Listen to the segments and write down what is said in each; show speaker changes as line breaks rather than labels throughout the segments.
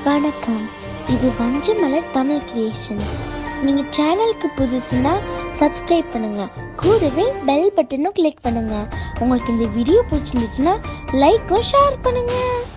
வணக்கம் இது வஞ்சமலர் தமிழ் கிரியேஷன் நீங்க சேனலுக்கு புதுசுனா சப்ஸ்கிரைப் பண்ணுங்க கூடவே பெல் பட்டனும் கிளிக் பண்ணுங்க உங்களுக்கு இந்த வீடியோ பிடிச்சிருந்துச்சுன்னா லைக்கும் ஷேர் பண்ணுங்க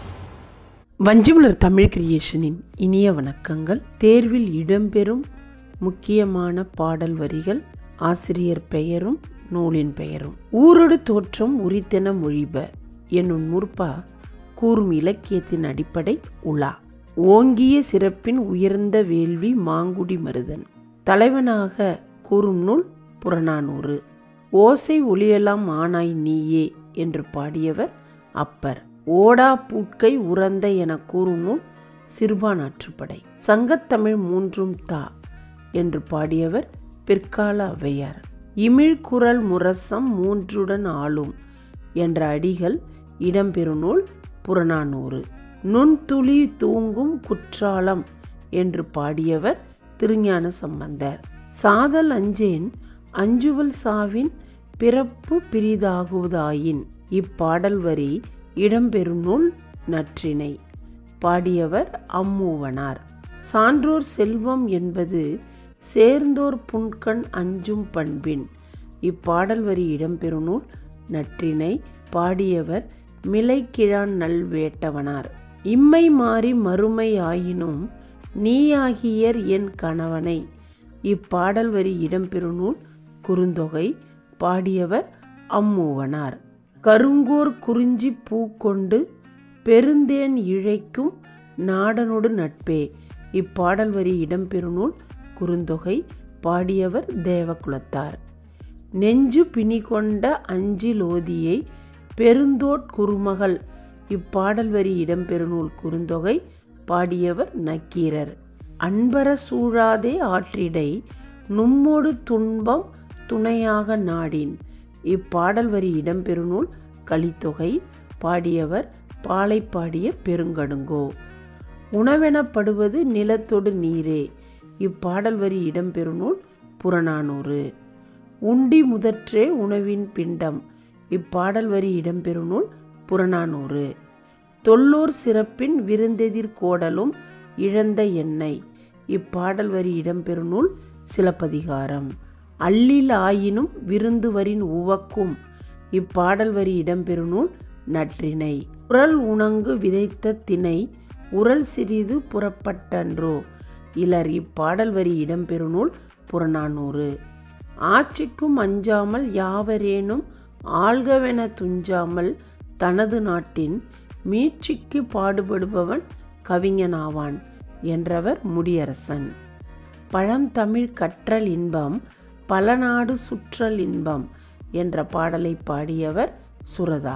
வஞ்சிமலர் தமிழ் கிரியேஷனின் இனிய வணக்கங்கள் தேர்வில் இடம்பெறும் முக்கியமான பாடல் வரிகள் ஆசிரியர் பெயரும் நூலின் பெயரும் ஊரொடு தோற்றம் உரித்தென மொழிப என்னும் நூற்பா கூறும் இலக்கியத்தின் அடிப்படை உலா ஓங்கிய சிறப்பின் உயர்ந்த வேள்வி மாங்குடி மருதன் தலைவனாக கூறும் நூல் புறநானூறு ஓசை ஒளியலாம் ஆனாய் நீயே என்று பாடியவர் அப்பர் ஓடா பூட்கை உறந்த என கூறும் நூல் சிறுபானாற்றுப்படை சங்கத்தமிழ் மூன்றும் தா என்று பாடியவர் பிற்கால ஔவையார் இமிழ்குரல் முரசம் மூன்றுடன் ஆளும் என்ற அடிகள் இடம்பெறும் நூல் புறநானூறு நுண்துளி தூங்கும் குற்றாலம் என்று பாடியவர் திருஞான சம்பந்தர் சாதல் அஞ்சேன் அஞ்சுவல் சாவின் பிறப்பு பிரிதாகுவதாயின் இப்பாடல் வரி இடம்பெறும் நூல் நற்றினை பாடியவர் அம்மூவனார் சான்றோர் செல்வம் என்பது சேர்ந்தோர் புன்கண் அஞ்சும் பண்பின் இப்பாடல் வரி இடம்பெறும் நூல் நற்றினை பாடியவர் மிலைக்கிழான் நல்வேட்டவனார் இம்மை மாறி மறுமை ஆயினும் நீயாகியர் என் கணவனை இப்பாடல் வரி இடம்பெறும் நூல் குறுந்தொகை பாடியவர் அம்மூவனார் கருங்கோர் குறிஞ்சி பூ கொண்டு பெருந்தேன் இழைக்கும் நாடனொடு நட்பே இப்பாடல் வரி இடம்பெறும் நூல் குறுந்தொகை பாடியவர் தேவகுலத்தார் நெஞ்சு பிணி கொண்ட அஞ்சிலோதியை பெருந்தோட் குறுமகள் இப்பாடல் வரி இடம்பெறும் நூல் குறுந்தொகை பாடியவர் நக்கீரர் அன்பர சூழாதே ஆற்றிடை நும்மொடு துன்பம் துணையாக நாடின் இப்பாடல் வரி இடம்பெறும் நூல் கலித்தொகை பாடியவர் பாலை பாடிய பெருங்கடுங்கோ உணவெனப்படுவது நிலத்தொடு நீரே இப்பாடல் வரி இடம்பெறும் நூல் புறநானூறு உண்டி முதற்றே உணவின் பிண்டம் இப்பாடல் வரி இடம்பெறும் நூல் புறநானூறு தொல்லூர் சிறப்பின் விருந்தெதிர் கோடலும் இழந்த எண்ணெய் இப்பாடல் வரி இடம்பெறும் நூல் சிலப்பதிகாரம் அள்ளில் ஆயினும் விருந்துவரின் உவக்கும் இப்பாடல் வரி இடம்பெறும் நூல் நற்றினை உரல் உணங்கு விதைத்த திணை உரல் சிறிது புறப்பட்டன்றோ இலர் இப்பாடல் வரி இடம்பெறும் நூல் புறநானூறு ஆட்சிக்கும் அஞ்சாமல் யாவரேனும் ஆள்கவென துஞ்சாமல் தனது நாட்டின் மீட்சிக்கு பாடுபடுபவன் கவிஞனாவான் என்றவர் முடியரசன் பழந்தமிழ் கற்றல் இன்பம் பல நாடு சுற்றல் இன்பம் என்ற பாடலை பாடியவர் சுரதா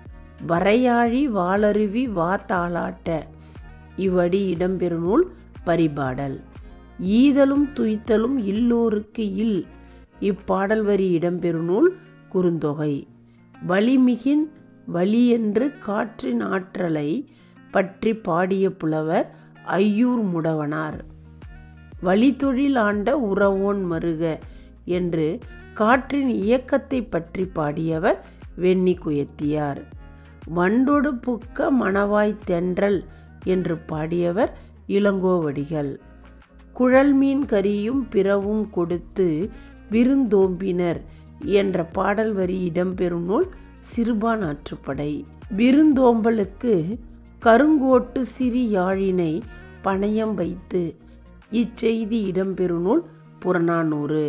வரையாழி வாளருவி வா தாளாட்ட இவ்வடி இடம்பெறும் நூல் பரிபாடல் ஈதலும் துய்த்தலும் இல்லோருக்கு இல் இப்பாடல் வரி இடம்பெறும் நூல் குறுந்தொகை வலிமிகின் வலி என்று காற்றின் ஆற்றலை பற்றி பாடிய புலவர் ஐயூர் முடவனார் வழித்தொழில் ஆண்ட உறவோன் மருக என்று காற்றின் இயக்கத்தை பற்றி பாடியவர் வெண்ணி குயத்தியார் வண்டொடு புக்க மணவாய் தென்றல் என்று பாடியவர் இளங்கோவடிகள் குழல் மீன் கரியும் பிறவும் கொடுத்து விருந்தோம்பினர் என்ற பாடல் வரி இடம்பெறும் நூல் சிறுபான் ஆற்றுப்படை விருந்தோம்பலுக்கு கருங்கோட்டு சிறி யாழினை பணயம் வைத்து இச்செய்தி இடம்பெறும் நூல் புறநானூறு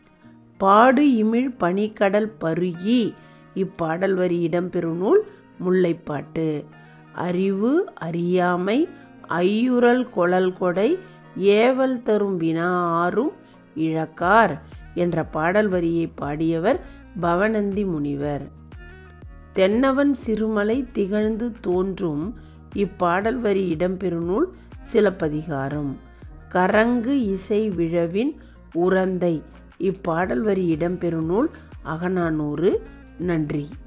பாடு இமிழ் பனிக்கடல் பருகி இப்பாடல் வரி இடம்பெறும் நூல் முல்லைப்பாட்டு அறிவு அறியாமை ஐயுறல் கொழல் கொடை ஏவல் தரும் வினா ஆறும் இழக்கார் என்ற பாடல் வரியை பாடியவர் பவனந்தி முனிவர் தென்னவன் சிறுமலை திகழ்ந்து தோன்றும் இப்பாடல் வரி இடம்பெறும் நூல் சிலப்பதிகாரம் கரங்கு இசை விழவின் உரந்தை இப்பாடல் வரி இடம்பெறும் நூல் அகநானூறு நன்றி